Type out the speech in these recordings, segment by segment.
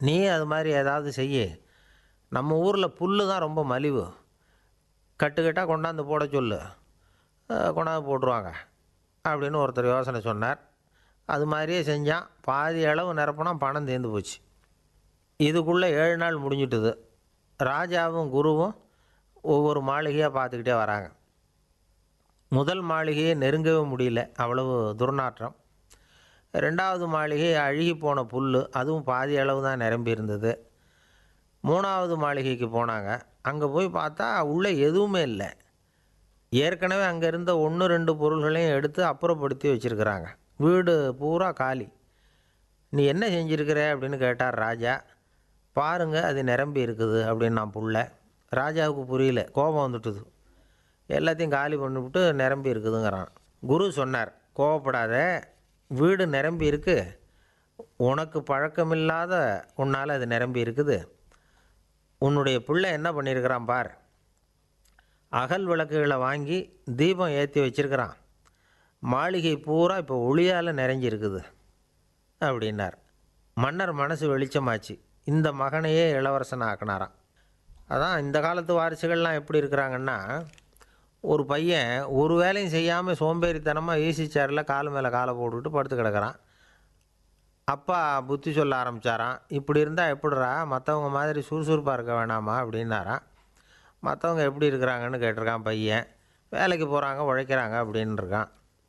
நீ அது மாதிரி ஏதாவது செய்ய நம்ம ஊரில் புல்லு தான் ரொம்ப மலிவு கட்டுக்கட்டாக கொண்டாந்து போட சொல்லு அஹ் கொண்டாந்து போட்டுருவாங்க அப்படின்னு ஒருத்தர் யோசனை சொன்னார் அது மாதிரியே செஞ்சான் பாதி அளவு நிரப்புனா பணம் தீர்ந்து போச்சு இதுக்குள்ளே ஏழு நாள் முடிஞ்சிட்டுது ராஜாவும் குருவும் ஒவ்வொரு மாளிகையாக பார்த்துக்கிட்டே வராங்க முதல் மாளிகையை நெருங்கவே முடியல அவ்வளவு துர்நாற்றம் ரெண்டாவது மாளிகை அழுகி போன புல் அதுவும் பாதி அளவு தான் நிரம்பி இருந்தது மூணாவது மாளிகைக்கு போனாங்க அங்கே போய் பார்த்தா உள்ளே எதுவுமே இல்லை ஏற்கனவே அங்கே இருந்த ஒன்று ரெண்டு பொருள்களையும் எடுத்து அப்புறப்படுத்தி வச்சுருக்கிறாங்க வீடு பூரா காலி நீ என்ன செஞ்சுருக்கிற அப்படின்னு கேட்டார் ராஜா பாருங்க அது நிரம்பி இருக்குது அப்படின்னு நான் புள்ள ராஜாவுக்கு புரியல கோபம் வந்துட்டுது எல்லாத்தையும் காலி பண்ணிவிட்டு நிரம்பி இருக்குதுங்கிறான் குரு சொன்னார் கோவப்படாத வீடு நிரம்பி இருக்கு உனக்கு பழக்கமில்லாத உன்னால் அது நிரம்பி இருக்குது உன்னுடைய பிள்ளை என்ன பண்ணியிருக்கிறான் பார் அகல் விளக்குகளை வாங்கி தீபம் ஏற்றி வச்சிருக்கிறான் மாளிகை பூரா இப்போ ஒளியால் நிறைஞ்சிருக்குது அப்படின்னார் மன்னர் மனசு வெளிச்சமாச்சு இந்த மகனையே இளவரசன் ஆக்கினாராம் அதான் இந்த காலத்து வாரிசுகள்லாம் எப்படி இருக்கிறாங்கன்னா ஒரு பையன் ஒரு வேலையும் செய்யாமல் சோம்பேறித்தனமாக ஈசி சேரில் கால் மேலே காலை போட்டுக்கிட்டு படுத்து கிடக்குறான் அப்பா புத்தி சொல்ல ஆரம்பித்தாராம் இப்படி இருந்தால் எப்படிறா மற்றவங்க மாதிரி சுறுசுறுப்பாக இருக்க வேணாமா அப்படின்னாராம் மற்றவங்க எப்படி இருக்கிறாங்கன்னு கேட்டிருக்கான் பையன் வேலைக்கு போகிறாங்க உழைக்கிறாங்க அப்படின்னு இருக்கான்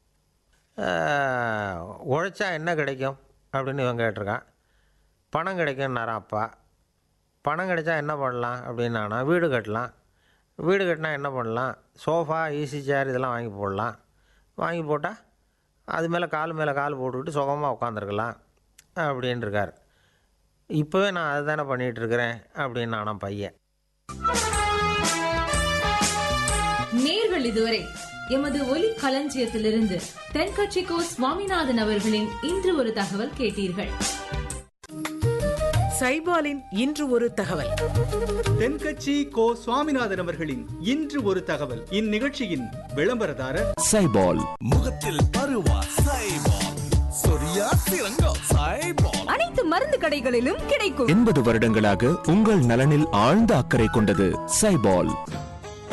ஆஹ், உழைச்சா என்ன கிடைக்கும் அப்படின்னு இவன் கேட்டிருக்கான் பணம் கிடைக்கும்னாரான் அப்பா பணம் கிடைச்சா என்ன பண்ணலாம் அப்படின்னானா வீடு கட்டலாம் வீடு கட்டினா என்ன பண்ணலாம் சோஃபா ஈஸி சேர் இதெல்லாம் வாங்கி போடலாம் வாங்கி போட்டால் அது மேலே கால் மேலே கால் போட்டுக்கிட்டு சுகமாக உட்காந்துருக்கலாம் அப்படின்னு இருக்கார் இப்போவே நான் அதுதானே பண்ணிகிட்டு இருக்கிறேன் அப்படின்னு நானும் பையன் நேர்கள் இதுவரை எமது ஒலி களஞ்சியத்திலிருந்து தென்கட்சிக்கோ சுவாமிநாதன் அவர்களின் இன்று ஒரு தகவல் கேட்டீர்கள் சைபாலின் இன்று ஒரு தகவல் தென்கட்சி கோ சுவாமிநாதன் அவர்களின் இன்று ஒரு தகவல் இந்நிகழ்ச்சியின் விளம்பரதாரர் சைபால் முகத்தில் பருவா சைபால் சொரியா சிறங்கம் சைபால் அனைத்து மருந்து கடைகளிலும் கிடைக்கும் எண்பது வருடங்களாக உங்கள் நலனில் ஆழ்ந்த அக்கறை கொண்டது சைபால்